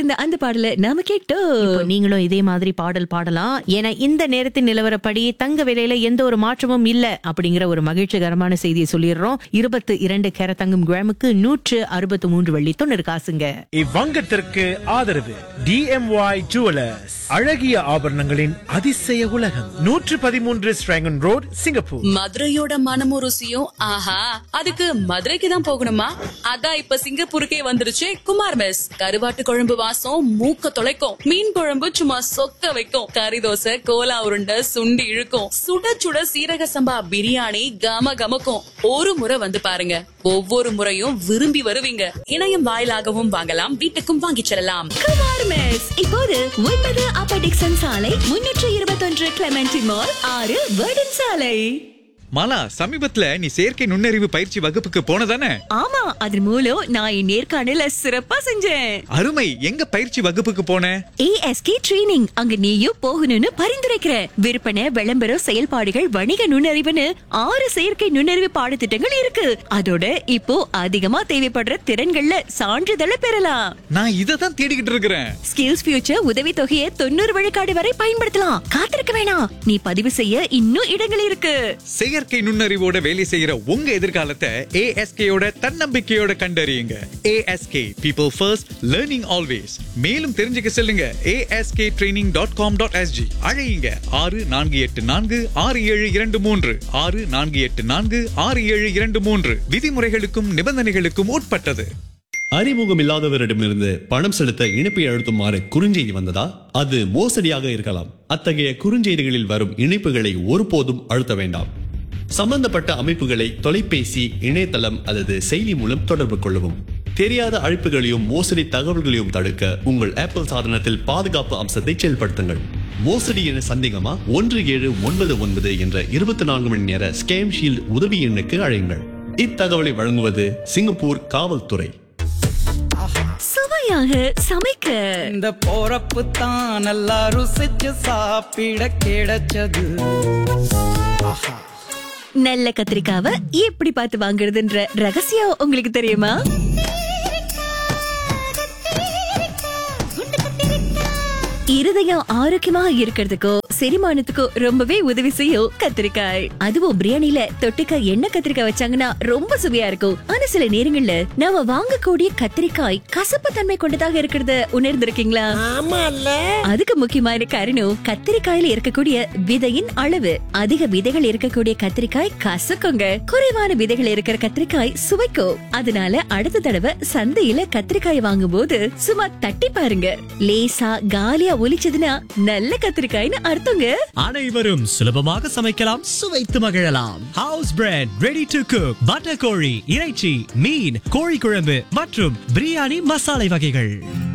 இருந்த அந்த பாடல நாம கேட்டோம் இப்போ நீங்களும் இதே மாதிரி பாடல் பாடலாம் ஏன்னா இந்த நேரத்தின் நிலவரப்படி தங்க விலையில எந்த ஒரு மாற்றமும் இல்ல அப்படிங்கிற ஒரு மகிழ்ச்சிகரமான செய்தியை சொல்லிடுறோம் இருபத்து இரண்டு கேர தங்கம் கிராமுக்கு நூற்று அறுபத்து மூன்று வெள்ளி தொண்ணூறு காசுங்க இவ்வங்கத்திற்கு ஆதரவு டிஎம்ஒய் ஜுவலர்ஸ் அழகிய ஆபரணங்களின் அதிசய உலகம் நூற்று பதிமூன்று ஸ்ட்ராங்கன் ரோட் சிங்கப்பூர் மதுரையோட மனமும் ருசியும் ஆஹா அதுக்கு மதுரைக்கு தான் போகணுமா அதான் இப்ப சிங்கப்பூருக்கே வந்துருச்சு குமார் மெஸ் கருவாட்டு குழம்பு வாசம் மூக்க தொலைக்கும் மீன் குழம்பு சும்மா சொக்க வைக்கும் கறி தோசை கோலா உருண்டை சுண்டி இழுக்கும் சுட சுட சீரக சம்பா பிரியாணி கம கமக்கும் ஒரு முறை வந்து பாருங்க ஒவ்வொரு முறையும் விரும்பி வருவீங்க இணையம் வாயிலாகவும் வாங்கலாம் வீட்டுக்கும் வாங்கிச் செல்லலாம் குமார் மெஸ் இப்போது ஒன்பது அப்ப டிக்சன் சாலை முன்னூற்று இருபத்தொன்று கிளமெண்டி மால் ஆறு வேர்டன் சாலை மாலா சமீபத்துல நீ செயற்கை நுண்ணறிவு பயிற்சி வகுப்புக்கு போனதானே ஆமா அது மூலம் நான் என் நேர்காணல சிறப்பா செஞ்சேன் அருமை எங்க பயிற்சி வகுப்புக்கு போன ஏஎஸ்கே ட்ரெய்னிங் அங்க நீயும் போகணும்னு பரிந்துரைக்கிறேன் விற்பனை விளம்பரம் செயல்பாடுகள் வணிக நுண்ணறிவுன்னு ஆறு செயற்கை நுண்ணறிவு பாடத்திட்டங்கள் இருக்கு அதோட இப்போ அதிகமா தேவைப்படுற திறன்கள்ல சான்றிதழை பெறலாம் நான் இதை தான் தேடிக்கிட்டு இருக்கிறேன் ஸ்கில்ஸ் ஃபியூச்சர் உதவி தொகையை தொண்ணூறு விழுக்காடு வரை பயன்படுத்தலாம் காத்திருக்க வேணாம் நீ பதிவு செய்ய இன்னும் இடங்கள் இருக்கு செயற்கை நுண்ணறிவோட வேலை செய்யற உங்க எதிர்காலத்தை ஏஎஸ்கேயோட தன்னம்பிக்கையோட கண்டறியுங்க ASK people first learning always மேலும் தெரிஞ்சுக்க செல்லுங்க ASK training dot com dot SG அழையுங்க ஆறு நான்கு எட்டு நான்கு ஆறு ஏழு இரண்டு மூன்று ஆறு நான்கு எட்டு நான்கு ஆறு ஏழு இரண்டு மூன்று விதிமுறைகளுக்கும் நிபந்தனைகளுக்கும் உட்பட்டது அறிமுகம் இல்லாதவரிடமிருந்து பணம் செலுத்த இணைப்பை அழுத்துமாறு குறுஞ்செய்தி வந்ததா அது மோசடியாக இருக்கலாம் அத்தகைய குறுஞ்செய்திகளில் வரும் இணைப்புகளை ஒருபோதும் அழுத்த வேண்டாம் சம்பந்தப்பட்ட அமைப்புகளை தொலைபேசி இணையதளம் அல்லது செயலி மூலம் தொடர்பு கொள்ளவும் தெரியாத அழைப்புகளையும் மோசடி தகவல்களையும் தடுக்க உங்கள் ஆப்பிள் சாதனத்தில் பாதுகாப்பு அம்சத்தை செயல்படுத்துங்கள் மோசடி என சந்தேகமா ஒன்று ஏழு ஒன்பது ஒன்பது என்ற இருபத்தி நான்கு மணி நேர ஸ்கேம் ஷீல்ட் உதவி எண்ணுக்கு அழையுங்கள் இத்தகவலை வழங்குவது சிங்கப்பூர் காவல்துறை சுவையாக சமைக்க இந்த போறப்பு தான் நல்லா ருசிச்சு சாப்பிட கிடைச்சது நல்ல கத்திரிக்காவை எப்படி பார்த்து வாங்குறதுன்ற ரகசியம் உங்களுக்கு தெரியுமா இருதயம் ஆரோக்கியமா இருக்கிறதுக்கோ செரிமானத்துக்கோ ரொம்பவே உதவி செய்யும் கத்திரிக்காய் அதுவும் பிரியாணில தொட்டுக்க எண்ணெய் கத்திரிக்காய் வச்சாங்கன்னா ரொம்ப சுவையா இருக்கும் ஆனா சில நேரங்கள்ல நாம வாங்கக்கூடிய கத்திரிக்காய் கசப்பு தன்மை கொண்டதாக இருக்கிறத உணர்ந்திருக்கீங்களா அதுக்கு முக்கியமான காரணம் கத்திரிக்காயில இருக்கக்கூடிய விதையின் அளவு அதிக விதைகள் இருக்கக்கூடிய கத்திரிக்காய் கசக்குங்க குறைவான விதைகள் இருக்கிற கத்திரிக்காய் சுவைக்கும் அதனால அடுத்த தடவை சந்தையில கத்திரிக்காய் வாங்கும் போது சும்மா தட்டி பாருங்க லேசா காலியா ஒலிச்சதுன்னா நல்ல கத்திரிக்காய்னு அர்த்தங்க அனைவரும் சுலபமாக சமைக்கலாம் சுவைத்து மகிழலாம் house bread ready to cook butter கோழி இறைச்சி மீன் கோழி குழம்பு மற்றும் பிரியாணி மசாலை வகைகள்